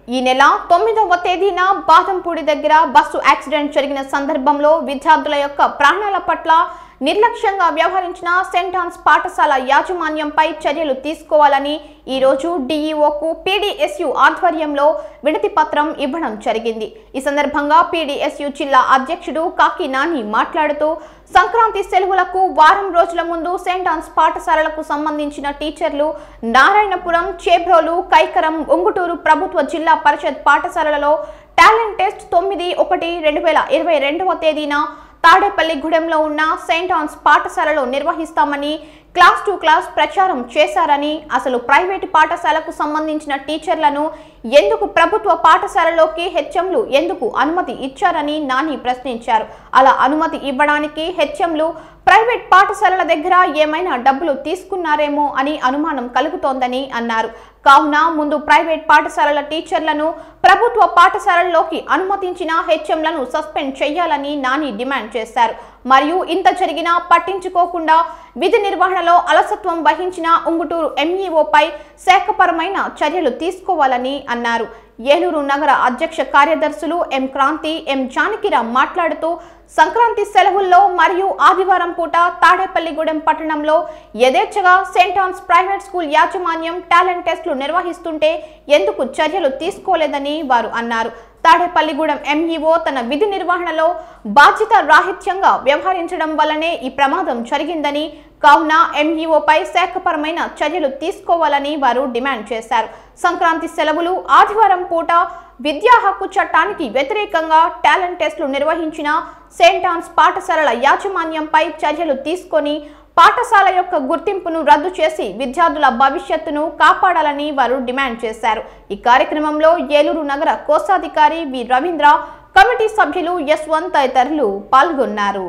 ఈ నెల తొమ్మిదవ తేదీన బాదంపూడి దగ్గర బస్సు యాక్సిడెంట్ జరిగిన సందర్భంలో విద్యార్థుల యొక్క ప్రాణాల పట్ల నిర్లక్ష్యంగా వ్యవహరించిన సెంట్ ఆన్స్ పాఠశాల యాజమాన్యంపై చర్యలు తీసుకోవాలని ఈ రోజు డీఈఓకు పీడీఎస్యు ఆధ్వర్యంలో వినతి పత్రం ఇవ్వడం జరిగింది ఈ సందర్భంగా పీడీఎస్యు జిల్లా అధ్యక్షుడు కాకి నాని మాట్లాడుతూ సంక్రాంతి సెలవులకు వారం రోజుల ముందు సెయింట్ ఆన్స్ పాఠశాలలకు సంబంధించిన టీచర్లు నారాయణపురం చేబ్రోలు కైకరం ఉంగుటూరు ప్రభుత్వ జిల్లా పరిషత్ పాఠశాలలలో టాలెంట్ టెస్ట్ తొమ్మిది ఒకటి రెండు వేల ఇరవై రెండవ తేదీన తాడేపల్లిగూడెంలో ఉన్న సెయింట్ ఆన్స్ పాఠశాలలో నిర్వహిస్తామని క్లాస్ టు క్లాస్ ప్రచారం చేశారని అసలు ప్రైవేటు పాఠశాలకు సంబంధించిన టీచర్లను ఎందుకు ప్రభుత్వ పాఠశాలలోకి హెచ్ఎంలు ఎందుకు అనుమతి ఇచ్చారని నాని ప్రశ్నించారు అలా అనుమతి ఇవ్వడానికి హెచ్ఎంలు ప్రైవేట్ పాఠశాలల దగ్గర ఏమైనా డబ్బులు తీసుకున్నారేమో అని అనుమానం కలుగుతోందని అన్నారు కావున ముందు ప్రైవేట్ పాఠశాలల టీచర్లను ప్రభుత్వ పాఠశాలల్లోకి అనుమతించిన హెచ్ఎంలను సస్పెండ్ చేయాలని నాని డిమాండ్ చేశారు మరియు ఇంత జరిగినా పట్టించుకోకుండా విధి నిర్వహణలో అలసత్వం వహించిన ఉంగుటూరు ఎంఈఓపై శాఖపరమైన చర్యలు తీసుకోవాలని అన్నారు ఏలూరు నగర అధ్యక్ష కార్యదర్శులు ఎం క్రాంతి ఎం జానకిరామ్ మాట్లాడుతూ సంక్రాంతి సెలవుల్లో మరియు ఆదివారం పూట తాడేపల్లిగూడెం పట్టణంలో యథేచ్ఛగా సెయింట్ ఆన్స్ ప్రైవేట్ స్కూల్ యాజమాన్యం టాలెంట్ టెస్టులు నిర్వహిస్తుంటే ఎందుకు చర్యలు తీసుకోలేదని వారు అన్నారు తాడేపల్లిగూడెం ఎంఈఓ తన విధి నిర్వహణలో బాధ్యత రాహిత్యంగా వ్యవహరించడం వల్లనే ఈ ప్రమాదం జరిగిందని కావున ఎంఈఓపై శాఖపరమైన చర్యలు తీసుకోవాలని వారు డిమాండ్ చేశారు సంక్రాంతి సెలవులు ఆదివారం పూట విద్యా హక్కు చట్టానికి వ్యతిరేకంగా టాలెంట్ టెస్టులు నిర్వహించిన సెయింట్ ఆన్స్ పాఠశాలల యాజమాన్యంపై చర్యలు తీసుకొని పాఠశాల యొక్క గుర్తింపును రద్దు చేసి విద్యార్థుల భవిష్యత్తును కాపాడాలని వారు డిమాండ్ చేశారు ఈ కార్యక్రమంలో ఏలూరు నగర కోశాధికారి వి రవీంద్ర కమిటీ సభ్యులు యశ్వంత్ తదితరులు పాల్గొన్నారు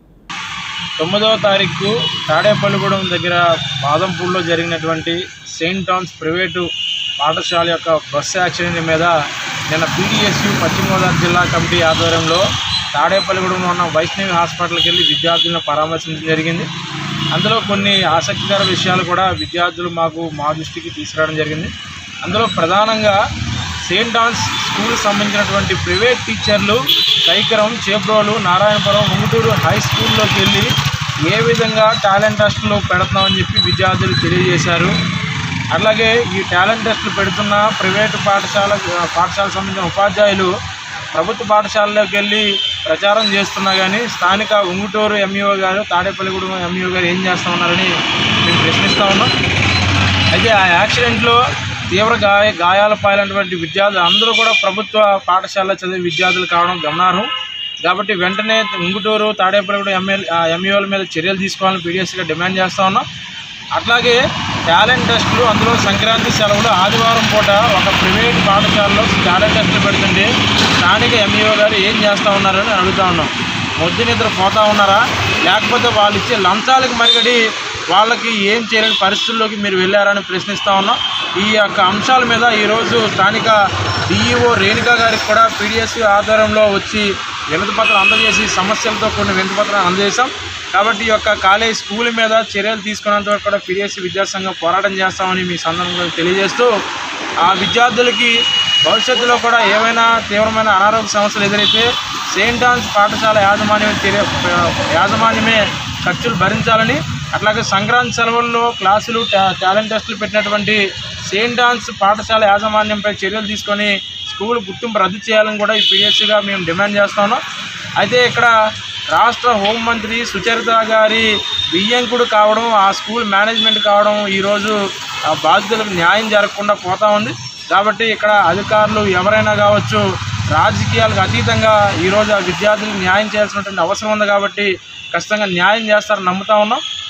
తొమ్మిదవ తారీఖు తాడేపల్లిగూడెం దగ్గర బాదంపూడిలో జరిగినటువంటి సెయింట్ ఆన్స్ ప్రైవేటు పాఠశాల యొక్క బస్సు యాక్సిడెంట్ మీద నిన్న పీడిఎస్యు పశ్చిమ గోదావరి జిల్లా కమిటీ ఆధ్వర్యంలో తాడేపల్లిగూడెంలో ఉన్న వైష్ణవి హాస్పిటల్కి వెళ్ళి విద్యార్థులను పరామర్శించడం జరిగింది అందులో కొన్ని ఆసక్తికర విషయాలు కూడా విద్యార్థులు మాకు మా దృష్టికి తీసుకురావడం జరిగింది అందులో ప్రధానంగా సెయింట్ ఆన్స్ స్కూల్ సంబంధించినటువంటి ప్రైవేట్ టీచర్లు కైకరం చేబ్రోలు నారాయణపురం ఉంగుటూరు హై స్కూల్లోకి వెళ్ళి ఏ విధంగా టాలెంట్ టెస్టులు పెడుతున్నామని చెప్పి విద్యార్థులు తెలియజేశారు అట్లాగే ఈ టాలెంట్ టెస్టులు పెడుతున్న ప్రైవేటు పాఠశాల పాఠశాలకు సంబంధించిన ఉపాధ్యాయులు ప్రభుత్వ పాఠశాలలోకి వెళ్ళి ప్రచారం చేస్తున్నా కానీ స్థానిక ఉంగుటూరు ఎంఈఓ గారు తాడేపల్లిగూడెం ఎంఈఓ గారు ఏం చేస్తా ఉన్నారని మేము ప్రశ్నిస్తూ ఉన్నాం అయితే ఆ యాక్సిడెంట్లో తీవ్ర గాయ గాయాల పాలైనటువంటి విద్యార్థులు అందరూ కూడా ప్రభుత్వ పాఠశాలలో చదివే విద్యార్థులు కావడం గమనార్హం కాబట్టి వెంటనే ఉంగుటూరు తాడేపల్లిగూడెం ఎమ్మెల్యే ఎంఈఓల మీద చర్యలు తీసుకోవాలని పీడిఎస్గా డిమాండ్ చేస్తూ ఉన్నాం అట్లాగే టాలెంట్ టెస్టులు అందులో సంక్రాంతి సెలవులు ఆదివారం పూట ఒక ప్రైవేట్ పాఠశాలలో టాలెంట్ టెస్టులు పెడుతుంటే స్థానిక ఎంఈఓ గారు ఏం చేస్తూ ఉన్నారని అడుగుతా ఉన్నాం మొద్దు నిద్ర పోతా ఉన్నారా లేకపోతే వాళ్ళు ఇచ్చే లంచాలకు మరిగడి వాళ్ళకి ఏం చేయలేని పరిస్థితుల్లోకి మీరు వెళ్ళారని ప్రశ్నిస్తూ ఉన్నాం ఈ యొక్క అంశాల మీద ఈరోజు స్థానిక డిఈఓ రేణుకా గారికి కూడా పీడిఎస్ ఆధ్వర్యంలో వచ్చి వినతి పత్రం అందజేసి సమస్యలతో కొన్ని వినతి పత్రాలు అందజేశాం కాబట్టి ఈ యొక్క కాలేజ్ స్కూల్ మీద చర్యలు తీసుకున్నంత వరకు కూడా పీడిఎస్ విద్యాసంఘం పోరాటం చేస్తామని మీ సందర్భంగా తెలియజేస్తూ ఆ విద్యార్థులకి భవిష్యత్తులో కూడా ఏమైనా తీవ్రమైన అనారోగ్య సమస్యలు ఎదురైతే సెయింట్ ఆన్స్ పాఠశాల యాజమాన్యం చర్య యాజమాన్యమే ఖర్చులు భరించాలని అట్లాగే సంక్రాంతి సెలవుల్లో క్లాసులు టా- టాలెంట్ టెస్టులు పెట్టినటువంటి సెయింట్ ఆన్స్ పాఠశాల యాజమాన్యంపై చర్యలు తీసుకొని స్కూల్ గుర్తింపు రద్దు చేయాలని కూడా ఈ పీడిఎస్గా మేము డిమాండ్ చేస్తున్నాం అయితే ఇక్కడ రాష్ట్ర హోంమంత్రి సుచరిత గారి బియ్యంకుడు కావడం ఆ స్కూల్ మేనేజ్మెంట్ కావడం ఈరోజు ఆ బాధితులకు న్యాయం జరగకుండా పోతా ఉంది కాబట్టి ఇక్కడ అధికారులు ఎవరైనా కావచ్చు రాజకీయాలకు అతీతంగా ఈరోజు ఆ విద్యార్థులకు న్యాయం చేయాల్సినటువంటి అవసరం ఉంది కాబట్టి ఖచ్చితంగా న్యాయం చేస్తారని నమ్ముతా ఉన్నాం